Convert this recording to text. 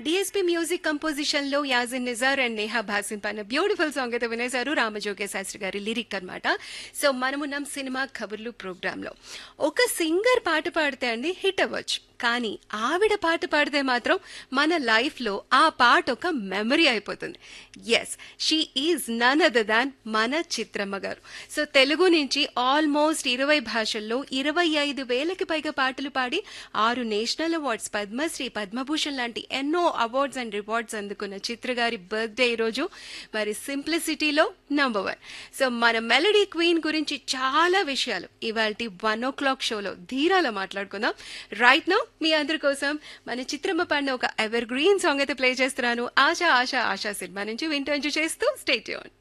DSP music composition లో Yazin Nizar and Neha Bhasin పైన beautiful song అయితే వినేశారు రామజోగే శాస్త్రి గారి లిరిక్ అన్నమాట సో మనమున్నాం సినిమా కబుర్లు ప్రోగ్రామ్ లో ఒక సింగర్ పాట పాడితే అండి హిట్ అవ్వచ్చు కానీ ఆవిడ పాట పాడితే మాత్రం మన లైఫ్ లో ఆ పాట ఒక మెమరీ అయిపోతుంది yes she is none other than మన చిత్రమ్మ గారు సో తెలుగు నుంచి ఆల్మోస్ట్ ఇరవై భాషల్లో ఇరవై ఐదు వేలకి పైగా పాటలు పాడి ఆరు నేషనల్ అవార్డ్స్ పద్మశ్రీ పద్మభూషణ్ లాంటి ఎన్నో అవార్డ్స్ అండ్ రివార్డ్స్ అందుకున్న చిత్ర గారి బర్త్డే ఈరోజు మరి సింప్లిసిటీలో నంబర్ వన్ సో మన మెలడీ క్వీన్ గురించి చాలా విషయాలు ఇవాళ వన్ ఓ క్లాక్ షోలో ధీరాలో మాట్లాడుకుందాం రైట్ నౌ మీ అందరి కోసం మన చిత్రమ్మ పాడిన ఒక ఎవర్ గ్రీన్ సాంగ్ అయితే ప్లే చేస్తున్నాను ఆశా ఆశా ఆశా సినిమా నుంచి వింటూ ఎంజాయ్ చేస్తూ స్టేట్ యూన్